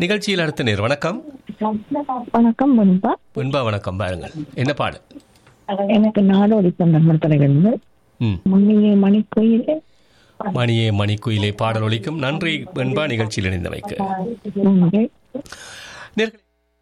நிகழ்ச்சியில் அடுத்த நேர் வணக்கம் வணக்கம் முன்பா வெண்பா வணக்கம் பாருங்கள் என்ன பாடு எனக்கு நாடோடி தொண்டர் தலைவர் ம் மணியே மணிக்கோயிலே மணியே மணிக்குயிலே பாடல் ஒலிக்கும் நன்றி வெண்பா நிகழ்ச்சியில் இணைந்தமைக்கு நன்றி நேர்களே,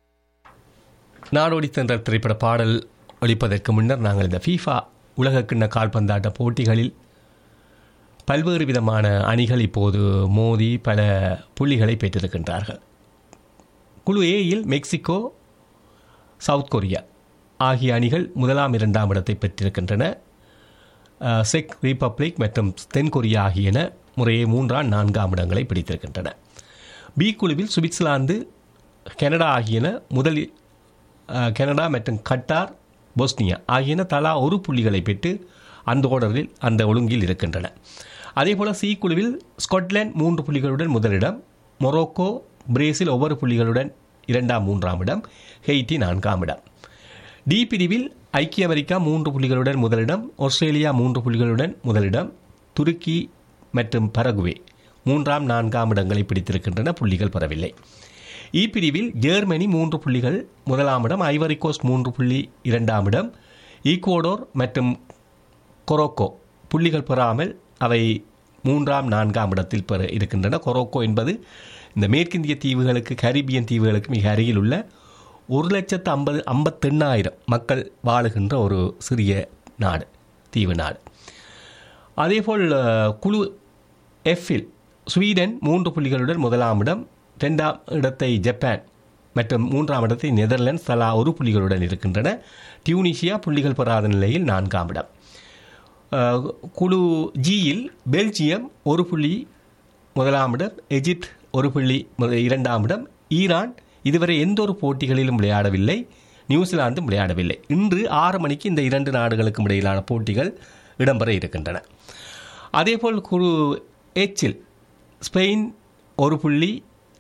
நாடோடி சென்ற திரைப்பட பாடல் ஒலிப்பதற்கு முன்னர் நாங்கள் இந்த ஃபீஃபா உலகக்கிண்ண கால்பந்தாட்ட போட்டிகளில் பல்வேறு விதமான அணிகள் இப்போது மோதி பல புள்ளிகளை பெற்றிருக்கின்றார்கள் குழு ஏயில் மெக்சிகோ சவுத் கொரியா ஆகிய அணிகள் முதலாம் இரண்டாம் இடத்தை பெற்றிருக்கின்றன அஹ், செக் ரிப்பப்ளிக் மற்றும் தென்கொரியா ஆகியன முறையே மூன்றாம் நான்காம் இடங்களை பிடித்திருக்கின்றன பி குழுவில் சுவிட்சர்லாந்து கனடா ஆகியன முதலில் அஹ், கனடா மற்றும் கட்டார் பொஸ்னியா ஆகியன தலா ஒரு புள்ளிகளை பெற்று அந்த ஓடரில் அந்த ஒழுங்கில் இருக்கின்றன அதேபோல சி குழுவில் ஸ்காட்லாந்து மூன்று புள்ளிகளுடன் முதலிடம் மொரோக்கோ பிரேசில் ஒவ்வொரு புள்ளிகளுடன் இரண்டாம் மூன்றாம் இடம் ஹெய்டி நான்காம் இடம் டி பிரிவில் ஐக்கிய அமெரிக்கா மூன்று புள்ளிகளுடன் முதலிடம் ஆஸ்திரேலியா மூன்று புள்ளிகளுடன் முதலிடம் துருக்கி மற்றும் பரகுவே மூன்றாம் நான்காம் இடங்களை பிடித்திருக்கின்றன புள்ளிகள் பெறவில்லை இ பிரிவில் ஜெர்மனி மூன்று புள்ளிகள் முதலாம் இடம் ஐவரி கோஸ்ட் மூன்று புள்ளி இரண்டாம் இடம் ஈக்குவடோர் மற்றும் கொரோக்கோ புள்ளிகள் பெறாமல் அவை மூன்றாம் நான்காம் இடத்தில் பெற இருக்கின்றன கொரோக்கோ என்பது இந்த மேற்கிந்திய தீவுகளுக்கு கரிபியன் தீவுகளுக்கு மிக அருகில் உள்ள ஒரு லட்சத்து ஐம்பது ஐம்பத்தெண்ணாயிரம் மக்கள் வாழுகின்ற ஒரு சிறிய நாடு தீவு நாடு அதேபோல் அஹ், குழு எஃப்பில் ஸ்வீடன் மூன்று புள்ளிகளுடன் முதலாம் இடம் இரண்டாம் இடத்தை ஜப்பான் மற்றும் மூன்றாம் இடத்தை நெதர்லாந்து தலா ஒரு புள்ளிகளுடன் இருக்கின்றன டியூனிஷியா புள்ளிகள் பெறாத நிலையில் நான்காம் இடம் அஹ், குழு ஜியில் பெல்ஜியம் ஒரு புள்ளி முதலாம் இடம் எஜிப்த் ஒரு புள்ளி முத- இரண்டாம் இடம் ஈரான் இதுவரை எந்த ஒரு போட்டிகளிலும் விளையாடவில்லை நியூசிலாந்தும் விளையாடவில்லை இன்று ஆறு மணிக்கு இந்த இரண்டு நாடுகளுக்கும் இடையிலான போட்டிகள் இடம்பெற இருக்கின்றன அதேபோல் குழு எச்சில் ஸ்பெயின் ஒரு புள்ளி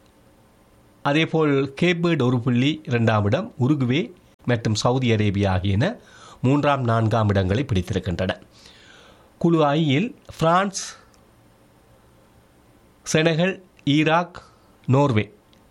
அதேபோல் கேப்பேர்டு ஒரு புள்ளி இரண்டாம் இடம் உருகுவே மற்றும் சவுதி அரேபியா ஆகியன மூன்றாம் நான்காம் இடங்களை பிடித்திருக்கின்றன குழு ஐயில் பிரான்ஸ் செனகல் ஈராக் நோர்வே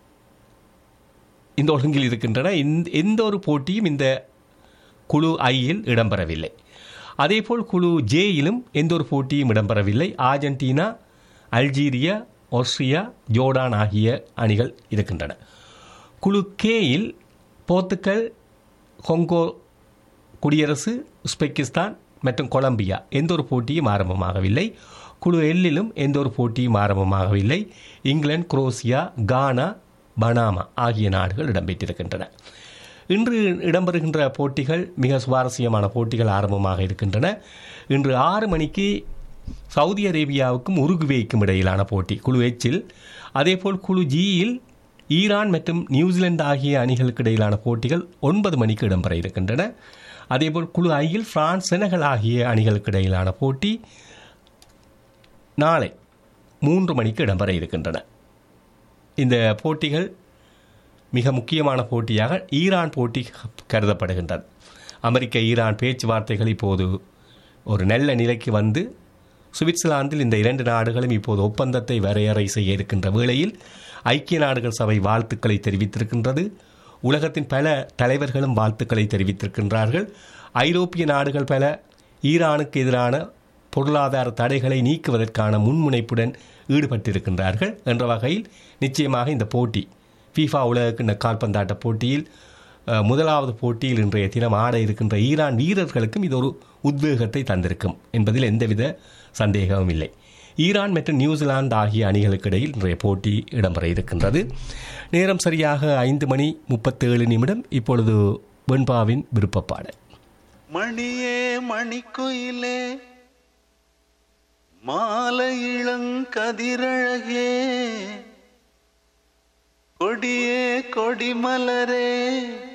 இந்த ஒழுங்கில் இருக்கின்றன இந்த எந்த ஒரு போட்டியும் இந்த குழு ஐயில் இடம்பெறவில்லை அதேபோல் குழு ஜேயிலும் எந்த ஒரு போட்டியும் இடம்பெறவில்லை ஆர்ஜென்டினா அல்ஜீரியா ஆஸ்திரியா ஜோர்டான் ஆகிய அணிகள் இருக்கின்றன குழு கேயில் போர்த்துக்கல் கொங்கோ குடியரசு உஸ்பெகிஸ்தான் மற்றும் கொலம்பியா எந்த ஒரு போட்டியும் ஆரம்பமாகவில்லை குழு எல்லிலும் எந்த ஒரு போட்டியும் ஆரம்பமாகவில்லை இங்கிலாந்து குரோசியா கானா பனாமா ஆகிய நாடுகள் இடம்பெற்றிருக்கின்றன இன்று இடம்பெறுகின்ற போட்டிகள் மிக சுவாரஸ்யமான போட்டிகள் ஆரம்பமாக இருக்கின்றன இன்று ஆறு மணிக்கு சவுதி அரேபியாவுக்கும் உருகுவேக்கும் இடையிலான போட்டி குழு எச்சில் அதேபோல் குழு ஜியில் ஈரான் மற்றும் நியூசிலாந்து ஆகிய அணிகளுக்கு இடையிலான போட்டிகள் ஒன்பது மணிக்கு இடம்பெற இருக்கின்றன அதேபோல் குழு ஐயில் பிரான்ஸ் செனகல் ஆகிய அணிகளுக்கு இடையிலான போட்டி நாளை மூன்று மணிக்கு இடம்பெற இருக்கின்றன இந்த போட்டிகள் மிக முக்கியமான போட்டியாக ஈரான் போட்டி கருதப்படுகின்றது அமெரிக்க ஈரான் பேச்சுவார்த்தைகள் இப்போது ஒரு நல்ல நிலைக்கு வந்து சுவிட்சர்லாந்தில் இந்த இரண்டு நாடுகளும் இப்போது ஒப்பந்தத்தை வரையறை செய்ய இருக்கின்ற வேளையில் ஐக்கிய நாடுகள் சபை வாழ்த்துக்களை தெரிவித்திருக்கின்றது உலகத்தின் பல தலைவர்களும் வாழ்த்துக்களை தெரிவித்திருக்கின்றார்கள் ஐரோப்பிய நாடுகள் பல ஈரானுக்கு எதிரான பொருளாதார தடைகளை நீக்குவதற்கான முன்முனைப்புடன் ஈடுபட்டிருக்கின்றார்கள் என்ற வகையில் நிச்சயமாக இந்த போட்டி ஃபீஃபா உலகக்கிண்ண கால்பந்தாட்ட போட்டியில் அஹ், முதலாவது போட்டியில் இன்றைய தினம் ஆட இருக்கின்ற ஈரான் வீரர்களுக்கும் இது ஒரு உத்வேகத்தை தந்திருக்கும் என்பதில் எந்தவித சந்தேகமும் இல்லை ஈரான் மற்றும் நியூசிலாந்து ஆகிய அணிகளுக்கு இடையில் இன்றைய போட்டி இடம்பெற இருக்கின்றது நேரம் சரியாக ஐந்து மணி முப்பத்தேழு நிமிடம் இப்பொழுது வெண்பாவின் விருப்பப்பாடு மணியே மணிக்குயிலே மாலை இளங்கதிரழகே கொடியே கொடிமலரே